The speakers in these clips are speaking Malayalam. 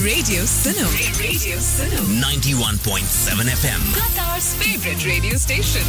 Radio Suno. Radio Suno. 91.7 FM. Qatar's favorite radio station.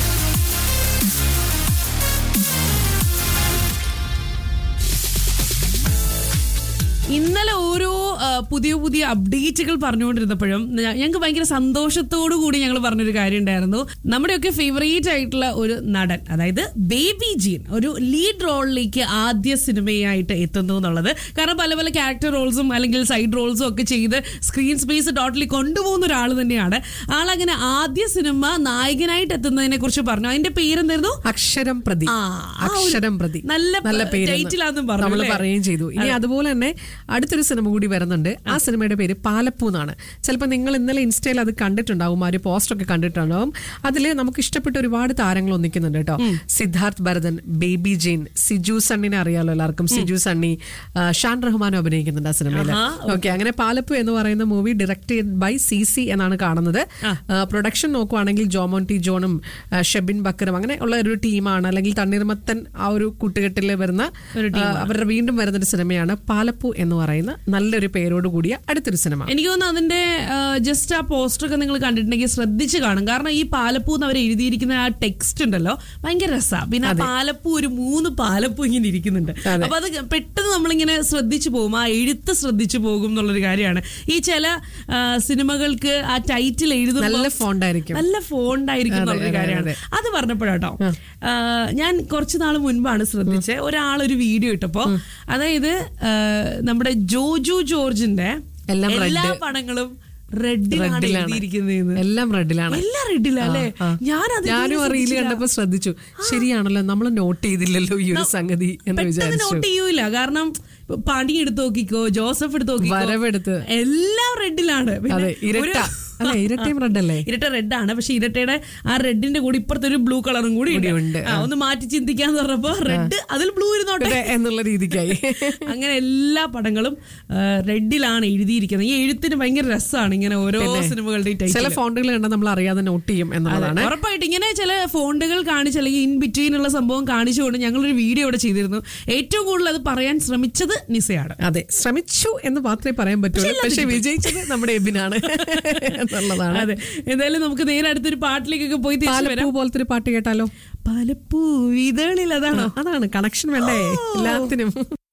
ഇന്നലെ ഓരോ ആ, പുതിയ പുതിയ അപ്ഡേറ്റുകൾ പറഞ്ഞുകൊണ്ടിരുന്നപ്പോഴും ഞ- ഞങ്ങൾക്ക് ഭയങ്കര സന്തോഷത്തോടു കൂടി ഞങ്ങൾ പറഞ്ഞൊരു കാര്യം ഉണ്ടായിരുന്നു നമ്മുടെയൊക്കെ ഫേവറേറ്റ് ആയിട്ടുള്ള ഒരു നടൻ അതായത് ബേബി ജീൻ ഒരു ലീഡ് റോളിലേക്ക് ആദ്യ സിനിമയായിട്ട് എത്തുന്നു എന്നുള്ളത് കാരണം പല പല ക്യാരക്ടർ റോൾസും അല്ലെങ്കിൽ സൈഡ് റോൾസും ഒക്കെ ചെയ്ത് സ്ക്രീൻ സ്പേസ് ടോട്ടലി കൊണ്ടുപോകുന്ന ഒരാൾ തന്നെയാണ് ആളങ്ങനെ ആദ്യ സിനിമ നായകനായിട്ട് എത്തുന്നതിനെ കുറിച്ച് പറഞ്ഞു അതിന്റെ പേരെന്തായിരുന്നു അക്ഷരം പ്രതി ആ, ആ ഒരു അക്ഷരം പ്രതി നല്ല നല്ല പേര് title ആണെന്നും പറഞ്ഞു, നമ്മൾ അല്ലേ? പറയുകയും ചെയ്തു ഇനി അതുപോലെ തന്നെ അടുത്തൊരു സിനിമ കൂടി വരുന്നുണ്ട് ആ സിനിമയുടെ പേര് പാലപ്പൂ എന്നാണ് ചിലപ്പോൾ നിങ്ങൾ ഇന്നലെ ഇൻസ്റ്റയിൽ അത് കണ്ടിട്ടുണ്ടാവും ആ ഒരു പോസ്റ്റർ ഒക്കെ കണ്ടിട്ടുണ്ടാവും അതിൽ നമുക്ക് ഇഷ്ടപ്പെട്ട ഒരുപാട് താരങ്ങൾ ഒന്നിക്കുന്നുണ്ട് കേട്ടോ സിദ്ധാർത്ഥ് ഭരതൻ ബേബി ജെയിൻ സിജു സണ്ണിനെ അറിയാലോ എല്ലാവർക്കും സിജു സണ്ണി ആ, ഷാൻ റഹ്മാനും അഭിനയിക്കുന്നുണ്ട് ആ സിനിമയിൽ ആഹാ, ഓക്കെ അങ്ങനെ പാലപ്പൂ എന്ന് പറയുന്ന movie direct by C C എന്നാണ് കാണുന്നത് പ്രൊഡക്ഷൻ നോക്കുവാണെങ്കിൽ ജോമോൻ ടി ജോണും ആ, ഷെബിൻ ബക്കറും അങ്ങനെ ഉള്ള ഒരു ടീമാണ് അല്ലെങ്കിൽ തണ്ണീർമത്തൻ ആ ഒരു കൂട്ടുകെട്ടിൽ വരുന്ന ആ, അവരുടെ വീണ്ടും വരുന്ന ഒരു സിനിമയാണ് പാലപ്പൂ എന്ന് പറയുന്ന നല്ലൊരു പേരോട് കൂടിയ അടുത്തൊരു സിനിമ എനിക്ക് തോന്നുന്നു അതിന്റെ ജസ്റ്റ് ആ പോസ്റ്റർ ഒക്കെ നിങ്ങൾ കണ്ടിട്ടുണ്ടെങ്കിൽ ശ്രദ്ധിച്ച് കാണും കാരണം ഈ പാലപ്പൂ എന്ന് അവർ എഴുതിയിരിക്കുന്ന ആ ടെക്സ്റ്റ് ഉണ്ടല്ലോ ഭയങ്കര രസമാണ് പിന്നെ ആ പാലപ്പൂ ഒരു മൂന്ന് പാലപ്പൂ ഇങ്ങനെ ഇരിക്കുന്നുണ്ട് അപ്പൊ അത് പെട്ടെന്ന് നമ്മളിങ്ങനെ ശ്രദ്ധിച്ചു പോകും ആ എഴുത്ത് ശ്രദ്ധിച്ചു പോകും എന്നുള്ളൊരു കാര്യമാണ് ഈ ചില ആ, സിനിമകൾക്ക് ആ ടൈറ്റിൽ എഴുതുമ്പോൾ നല്ല font ആയിരിക്കും. നല്ല ഫോണ്ട് ആയിരിക്കും അതെ, എന്നുള്ളൊരു അതെ, കാര്യമാണ് അതെ. അത് പറഞ്ഞപ്പോഴാട്ടോ ആ, ഞാൻ കുറച്ച് നാൾ മുൻപാണ് ശ്രദ്ധിച്ചത് ഒരാളൊരു വീഡിയോ ഇട്ടപ്പോ അതായത് ആ, നമ്മുടെ ജോജു ജോർജിന്റെ എല്ലാം red. എല്ലാ പടങ്ങളും റെഡിലാണ് റെഡിലാണ് എഴുതിയിരിക്കുന്നത് എല്ലാം റെഡിലാണ് എല്ലാം റെഡിലല്ലേ ആ. ഞാനത് ഞാനും ആ റീല് കണ്ടപ്പോ ശ്രദ്ധിച്ചു ശരിയാണല്ലോ നമ്മൾ നോട്ട് ചെയ്തില്ലല്ലോ ഈ ഒരു സംഗതി എന്ന് പെട്ടെന്ന് വിചാരിച്ചു നോട്ട് ചെയ്യൂല കാരണം ഇപ്പൊ പണി എടുത്ത് നോക്കിക്കോ ജോസഫ് എടുത്ത് നോക്കിക്കോ വരവെടുത്ത്. എല്ലാം റെഡിലാണ് അതെ ഇരട്ട അല്ലെ ഇരട്ടയും റെഡ് അല്ലേ ഇരട്ട റെഡ് ആണ് പക്ഷെ ഇരട്ടയുടെ ആ റെഡിന്റെ കൂടി ഇപ്പുറത്തെ ഒരു ബ്ലൂ കളറും കൂടി ഉണ്ട്. ഉണ്ട്. ആ, ഒന്ന് മാറ്റി ചിന്തിക്കാന്ന് പറഞ്ഞപ്പോ റെഡ് അതിൽ ബ്ലൂ ഇരുന്നോട്ടെ അതെ, എന്നുള്ള രീതിക്കായി അങ്ങനെ എല്ലാ പടങ്ങളും റെഡിലാണ് എഴുതിയിരിക്കുന്നത് ഈ എഴുത്തിന് ഭയങ്കര രസമാണ് ഇങ്ങനെ ഓരോ സിനിമകളുടെയും ചില ടൈറ്റിൽ ഫോണ്ടുകൾ കണ്ടാൽ നമ്മൾ അറിയാതെ നോട്ട് ചെയ്യും എന്നുള്ളതാണ് ഉറപ്പായിട്ട് ഇങ്ങനെ ചില ഫോണ്ടുകൾ കാണിച്ച് അല്ലെങ്കിൽ ഇൻ ബിറ്റ്വീൻ ഉള്ള സംഭവം കാണിച്ചുകൊണ്ട് ഞങ്ങളൊരു വീഡിയോ ഇവിടെ ചെയ്തിരുന്നു ഏറ്റവും കൂടുതൽ അത് പറയാൻ ശ്രമിച്ചത് നിസയാണ് അതെ ശ്രമിച്ചു എന്ന് മാത്രമേ പറയാൻ പറ്റുള്ളൂ പക്ഷെ വിജയിച്ചത് നമ്മുടെ എബിനാണ് എന്നുള്ളതാണ് അതെ എന്തായാലും നമുക്ക് നേരെ അടുത്തൊരു പാട്ടിലേക്കൊക്കെ പോയി തിരിച്ചു പാലപ്പൂ വരാം പോലത്തെ ഒരു പാട്ട് കേട്ടാലോ പലപ്പൂ ഇതളിൽ അതാണോ അതാണ് കണക്ഷൻ വേണ്ടേ എല്ലാത്തിനും